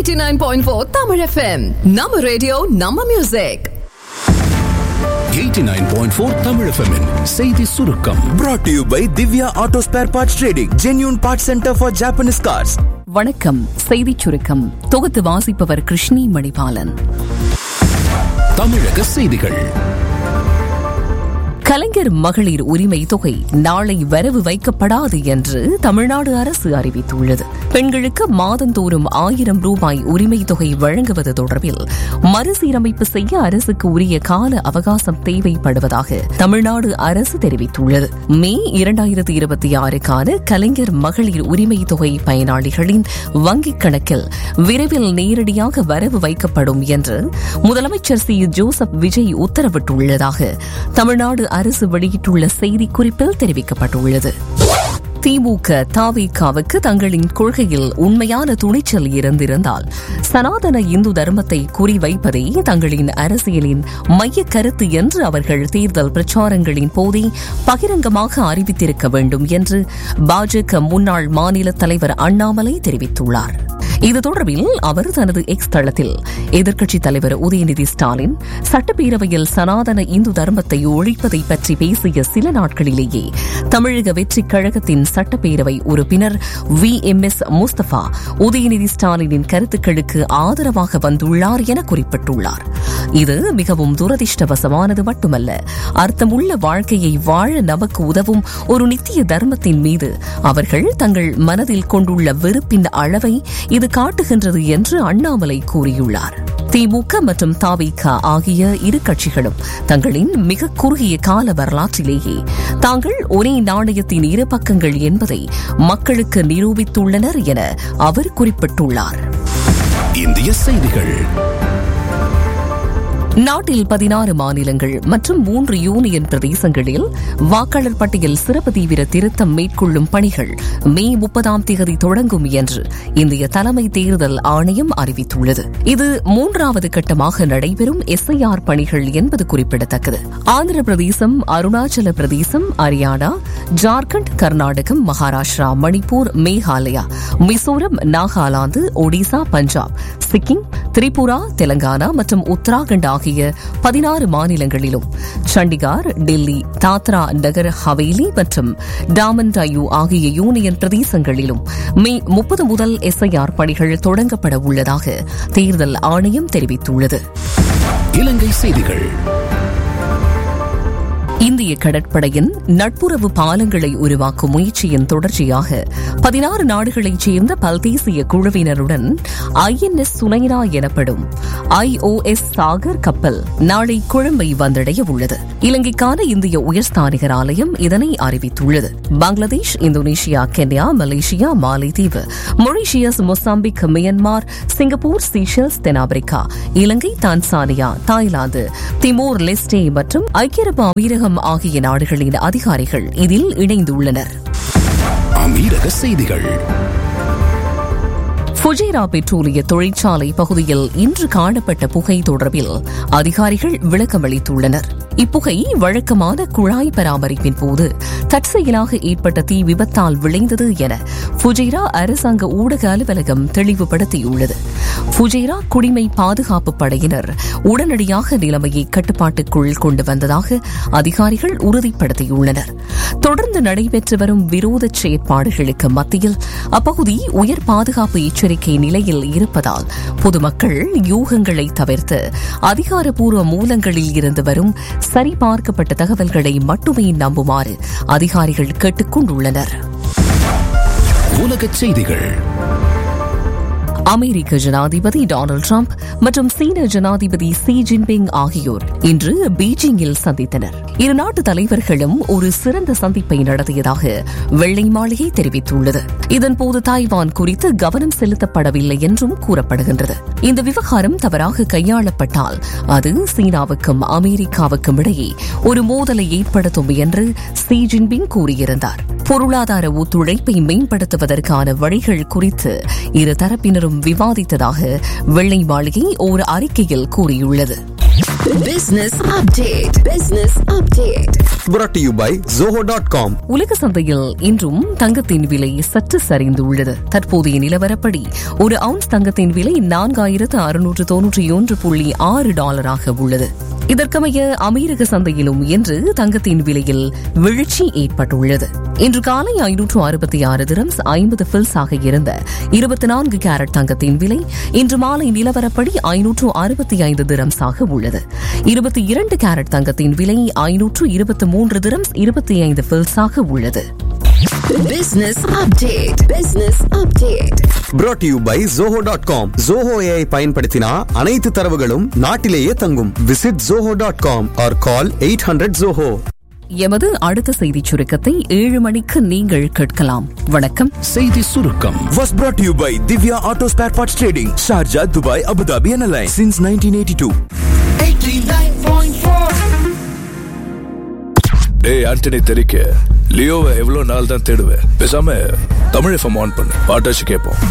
89.4 Tamil FM. நம்ம radio நம்ம music 89.4 Tamil FM -இன் செய்தி சுருக்கம் brought to you by Divya Auto Spare Parts Trading, genuine parts center for Japanese cars. வணக்கம் செய்திச் சுருக்கம் தொகுத்து வாசிப்பவர் கிருஷ்ணி மணிபாலன் தமிழக செய்திகள் கலைஞர் மகளிர் உரிமை தொகை நாளை வரவு வைக்கப்படாது என்று தமிழ்நாடு அரசு அறிவித்துள்ளது பெண்களுக்கு மாதந்தோறும் ஆயிரம் ரூபாய் உரிமை தொகை வழங்குவது தொடர்பில் மறுசீரமைப்பு செய்ய அரசுக்கு உரிய கால அவகாசம் தேவைப்படுவதாக தமிழ்நாடு அரசு தெரிவித்துள்ளது மே இரண்டாயிரத்தி இருபத்தி ஆறுக்கான கலைஞர் மகளிர் உரிமை தொகை பயனாளிகளின் வங்கிக் கணக்கில் விரைவில் நேரடியாக வரவு வைக்கப்படும் என்று முதலமைச்சர் சி ஜோசப் விஜய் உத்தரவிட்டுள்ளதாக தமிழ்நாடு அரசு வெளியிட்டுள்ள செய்திக்குறிப்பில் தெரிவிக்கப்பட்டுள்ளது திமுக தாவிகாவுக்கு தங்களின் கொள்கையில் உண்மையான துணிச்சல் இருந்திருந்தால் சனாதன இந்து தர்மத்தை குறிவைப்பதே தங்களின் அரசியலின் மைய கருத்து என்று அவர்கள் தேர்தல் பிரச்சாரங்களின் போதே பகிரங்கமாக அறிவித்திருக்க வேண்டும் என்று பாஜக முன்னாள் மாநில தலைவர் அண்ணாமலை தெரிவித்துள்ளார் இது தொடர்பில் அவர் தனது எக்ஸ் தளத்தில் எதிர்க்கட்சித் தலைவர் உதயநிதி ஸ்டாலின் சட்டப்பேரவையில் சனாதன இந்து தர்மத்தை ஒழிப்பதை பற்றி பேசிய சில நாட்களிலேயே தமிழக வெற்றிக் கழகத்தின் சட்டப்பேரவை உறுப்பினர் V M S Mustafa Udhayanidhi ஸ்டாலினின் கருத்துக்களுக்கு ஆதரவாக வந்துள்ளார் என குறிப்பிட்டுள்ளார் இது மிகவும் துரதிருஷ்டவசமானது மட்டுமல்ல அர்த்தமுள்ள வாழ்க்கையை வாழ நமக்கு உதவும் ஒரு நித்திய தர்மத்தின் மீது அவர்கள் தங்கள் மனதில் கொண்டுள்ள வெறுப்பின் அளவை இது காட்டுகின்றது என்று அண்ணாமலை கூறியுள்ளார் திமுக மற்றும் தாவிக ஆகிய இரு கட்சிகளும் தங்களின் மிக குறுகிய கால வரலாற்றிலேயே தாங்கள் ஒரே நாணயத்தின் இரு பக்கங்கள் என்பதை மக்களுக்கு நிரூபித்துள்ளனர் என அவர் குறிப்பிட்டுள்ளார் இந்திய செய்திகள் நாட்டில் பதினாறு மாநிலங்கள் மற்றும் மூன்று யூனியன் பிரதேசங்களில் வாக்காளர் பட்டியல் சிறப்பு தீவிர திருத்தம் மேற்கொள்ளும் பணிகள் மே முப்பதாம் தேதி தொடங்கும் என்று இந்திய தலைமை தேர்தல் ஆணையம் அறிவித்துள்ளது இது மூன்றாவது கட்டமாக நடைபெறும் எஸ்ஐஆர் பணிகள் என்பது குறிப்பிடத்தக்கது ஆந்திர பிரதேசம் அருணாச்சல பிரதேசம் ஹரியானா ஜார்க்கண்ட் கர்நாடகம் மகாராஷ்டிரா மணிப்பூர் மேகாலயா மிசோரம் நாகாலாந்து ஒடிசா பஞ்சாப் சிக்கிம் திரிபுரா தெலங்கானா மற்றும் உத்தராகண்ட் ஆகிய பதினாறு மாநிலங்களிலும் சண்டிகார் டெல்லி தாத்ரா நகர் ஹவேலி மற்றும் டாமன் டையூ ஆகிய யூனியன் பிரதேசங்களிலும் மே முப்பது முதல் எஸ்ஐஆர் பணிகள் தொடங்கப்பட உள்ளதாக தேர்தல் ஆணையம் தெரிவித்துள்ளது இலங்கை செய்திகள் இந்திய கடற்படையின் நட்புறவு பாலங்களை உருவாக்கும் முயற்சியின் தொடர்ச்சியாக பதினாறு நாடுகளைச் சேர்ந்த பல்தேசிய குழுவினருடன் ஐஎன்எஸ் சுனைனா எனப்படும் ஐஓஎஸ் சாகர் கப்பல் நாளை கொழும்பை வந்தடைய உள்ளது இலங்கைக்கான இந்திய உயர்ஸ்தானிகர் ஆலயம் இதனை அறிவித்துள்ளது பங்களாதேஷ் இந்தோனேஷியா கென்யா மலேசியா மாலைதீவு Mauritius Mozambique Myanmar Singapore Seychelles தென்னாப்பிரிக்கா இலங்கை தான்சானியா தாய்லாந்து திமோர் லெஸ்டே மற்றும் ஐக்கிய அரபு அமீரகம் ஆகிய நாடுகளின் அதிகாரிகள் இதில் இணைந்துள்ளனர் அமீரக செய்திகள் ஃபுஜேரா பெட்ரோலிய தொழிற்சாலை பகுதியில் இன்று காணப்பட்ட புகை தொடர்பில் அதிகாரிகள் விளக்கமளித்துள்ளனர் இப்புகை வழக்கமான குழாய் பராமரிப்பின் போது தற்செயலாக ஏற்பட்ட தீ விபத்தால் விளைந்தது என ஃபுஜேரா அரசாங்க ஊடக அலுவலகம் தெளிவுபடுத்தியுள்ளது ஃபுஜேரா குடிமை பாதுகாப்பு படையினர் உடனடியாக நிலைமையை கட்டுப்பாட்டுக்குள் கொண்டு வந்ததாக அதிகாரிகள் உறுதிப்படுத்தியுள்ளனர் தொடர்ந்து நடைபெற்று வரும் விரோத செயற்பாடுகளுக்கு மத்தியில் அப்பகுதி உயர் பாதுகாப்பு எச்சரிக்கை நிலையில் இருப்பதால் பொதுமக்கள் யூகங்களை தவிர்த்து அதிகாரப்பூர்வ மூலங்களில் இருந்து வரும் சரிபார்க்கப்பட்ட தகவல்களை மட்டுமே நம்புமாறு அதிகாரிகள் கேட்டுக் கொண்டுள்ளனர் உலகச் செய்திகள் அமெரிக்க ஜனாதிபதி டொனால்டு டிரம்ப் மற்றும் சீன ஜனாதிபதி சி ஜின்பிங் ஆகியோர் இன்று பீஜிங்கில் சந்தித்தனர் இரு நாட்டு தலைவர்களும் ஒரு சிறந்த சந்திப்பை நடத்தியதாக வெள்ளை மாளிகை தெரிவித்துள்ளது இதன்போது தாய்வான் குறித்து கவனம் செலுத்தப்படவில்லை என்றும் கூறப்படுகின்றது இந்த விவகாரம் தவறாக கையாளப்பட்டால் அது சீனாவுக்கும் அமெரிக்காவுக்கும் இடையே ஒரு மோதலை ஏற்படுத்தும் என்று சி ஜின்பிங் கூறியிருந்தார் பொருளாதார ஒத்துழைப்பை மேம்படுத்துவதற்கான வழிகள் குறித்து இரு தரப்பினரும் விவாதித்ததாக வெள்ளை மாளிகை ஓர் அறிக்கையில் கூறியுள்ளது Business update. Business update. brought to you by zoho.com உலக சந்தையில் இன்றும் தங்கத்தின் விலை சற்று சரிந்துள்ளது தற்போதைய நிலவரப்படி ஒரு அவுன்ஸ் தங்கத்தின் விலை நான்காயிரத்து அறுநூற்று தொன்னூற்றி ஒன்று புள்ளி ஆறு டாலராக உள்ளது இதற்கமைய அமெரிக்க சந்தையிலும் இன்று தங்கத்தின் விலையில் வீழ்ச்சி ஏற்பட்டுள்ளது இன்று காலை ஐநூற்று அறுபத்தி ஆறு திரம்ஸ் ஐம்பது பில்ஸாக இருந்த இருபத்தி நான்கு கேரட் தங்கத்தின் விலை இன்று மாலை நிலவரப்படி ஐநூற்று அறுபத்தி ஐந்து திரம்ஸாக உள்ளது இருபத்தி இரண்டு கேரட் தங்கத்தின் விலை ஐநூற்று இருபத்தி மூன்று திரம்ஸ் இருபத்தி ஐந்து பில்ஸாக உள்ளது Business update. Business update. brought to you by zoho.com zoho AI பயன்படுத்தினா அனைத்து தரவுகளும் நாட்டிலேயே தங்கும் visit zoho.com or call 800 zoho எமது அடுத்த செய்திச் சுருக்கத்தை ஏழு மணிக்கு நீங்கள் கேட்கலாம் வணக்கம் செய்தி சுருக்கம் was brought to you by Divya Auto Spare Parts Trading Sharjah Dubai Abu Dhabi and Alliance since 1982 டேய் ஆண்டனி தெரிக்க லியோவை எவ்வளவு நாள் தான் தேடுவேன் பேசாம தமிழ் எஃப்எம் ஆன் பண்ணு பாட்டாச்சு கேட்போம்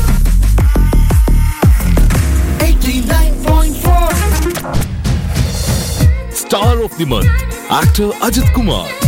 Star of the month, actor Ajit Kumar.